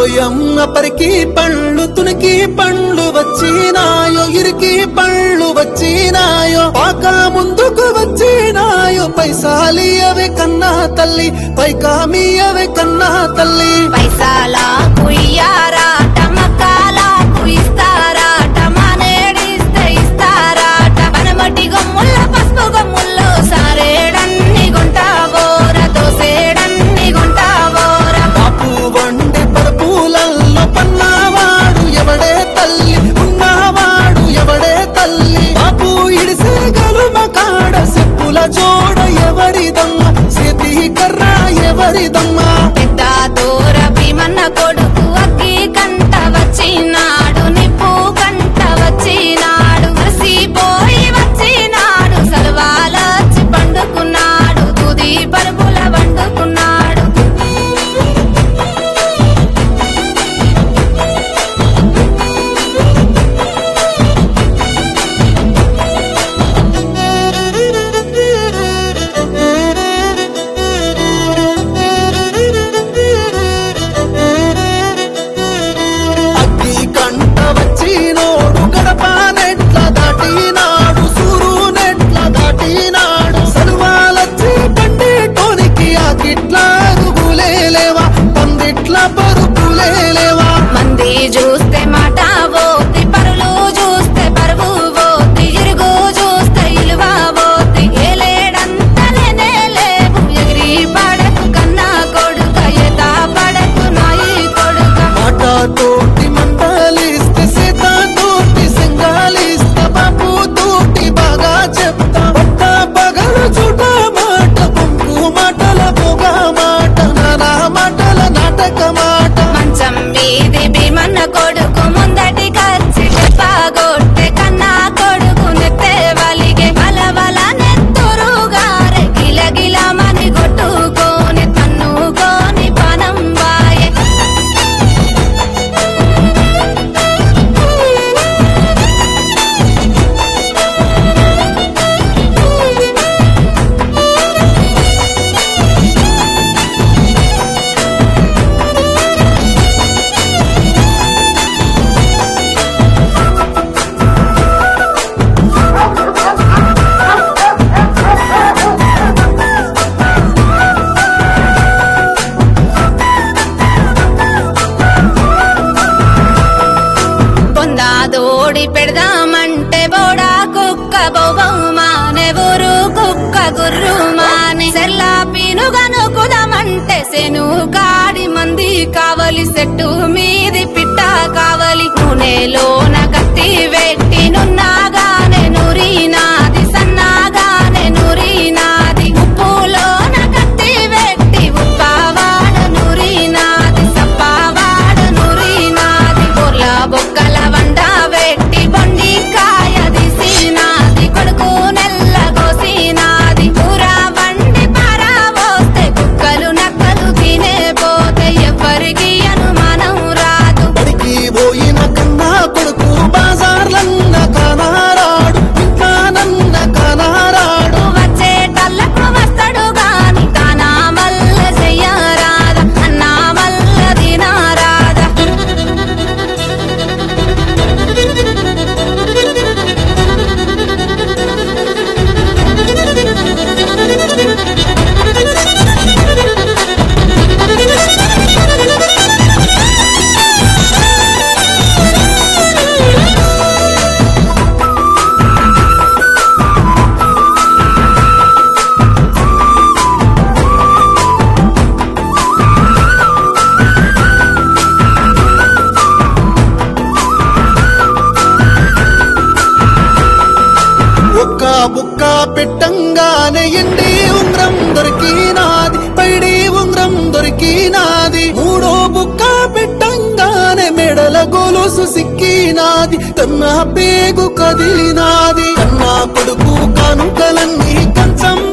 ఓయమ్మ పరికి పండ్లు తునికి పండ్లు వచ్చినాయో ఇరికి పండ్లు వచ్చినాయో పాక ముందుకు వచ్చినాయో పైసాలియవే కన్నా తల్లి పైకామియవే కన్నా తల్లి పైసాల కుయ్యారాట మకాలకు ఇస్తారాట మానేడిస్తే ఇస్తారాట పనమటి గొమ్ముల పసుపు గొమ్ముల్లో సారేడన్ని గుంటావోర దోసేడన్ని గుంటావోర పాపు వండి పరుపులల్లో పన్నవాడు ఎవడే తల్లి ఉన్నవాడు ఎవడే తల్లి పాపు ఇడిసే గలుమ కాడ చెప్పుల జోడ ఎవరిదమ్మ చేతి కర్ర ఎవరిదమ్మ పెద్ద దూర భీమన్న కొడుకు అగ్గి కంట వచ్చినాడు నిప్పు కంట వచ్చినాడు మసిపోయి వచ్చినాడు సలవాలొచ్చి పండుకున్నాడు తుది పరుపుల వండుకున్నాడు అగ్గి కంట వచ్చినోడు గడప నెట్ల దాటినాడు సూరు నెట్ల దాటినాడు సలువాలొచ్చి పండేటోనికి ఆ కిట్ల అరుగులేలేవా పందిట్ల పరుపులేలేవా మంది చూస్తే మాట పోతి పరులు చూస్తే పరువు పోతి ఇరుగు చూస్తే ఇలువ పోతి ఏలేడంతలేనే లేవు ఎగిరి పడకు కన్నా కొడుక ఎత పడకు నాయి కొడుక మాట తోటి మంటలిస్తే సీత తోటి సింగాలిస్తా బాపు తోటి బాగా చెప్తా పట్ట పగలు చుట మాట పొంగు మాటల పొగ మాట నానా మాటల నాటక మాట మంచం మీది భీమన్న కొడుకు ముందటి కచ్చి చెప్పగొట్టె కన్నా కొడుకు నెత్తే వలిగే వల వల నెత్తురుగారె గిల గిల మని కొట్టుకోని తన్నుకోని పనం వాయే బొందాదోడి పెడదామంటే బోడా కుక్క బొబౌమానే ఊరు కుక్క గుర్రుమానే సెల్లా పీనుగను కుదమంటే సెను కాడి మంది కావలి సెట్టు మీది పిట్ట కావలి నూనెలోన కత్తి వెట్టి నున్నాగానే నూరినాది సన్నాగానే నూరినాది ఉప్పులోన కత్తి వెట్టి ఉప్పవాడ నూరినాది సప్పవాడ నూరినాది బొర్ల బొక్కల వండ వెట్టి బొండి కాయ దిసినాది కొడుకు నెల్ల గోసినాది కూర వండి పారబోస్తే కుక్కలు నక్కలు తినే పోతే ఎవరికి అనుమానం రాదు బడికి పోయిన కన్నా కొడుకు బాజార్లన్న కానారాడు ఇంకా నన్న కానారాడు వచ్చేటల్లకు వస్తాడు గాని తానా మల్ల చెయ్యరాద అన్నా మల్ల దినారాద ఒక్క బుక్క పెట్టంగానే ఎండి ఉంగరం దొరికినాది పైడి ఉంగరం దొరికినాది మూడో బుక్క పెట్టంగానే మెడల గొలుసు సిక్కినాది తన్న పేగు కదిలినాది కన్నా కొడుకు కానుకలన్నీ కంచం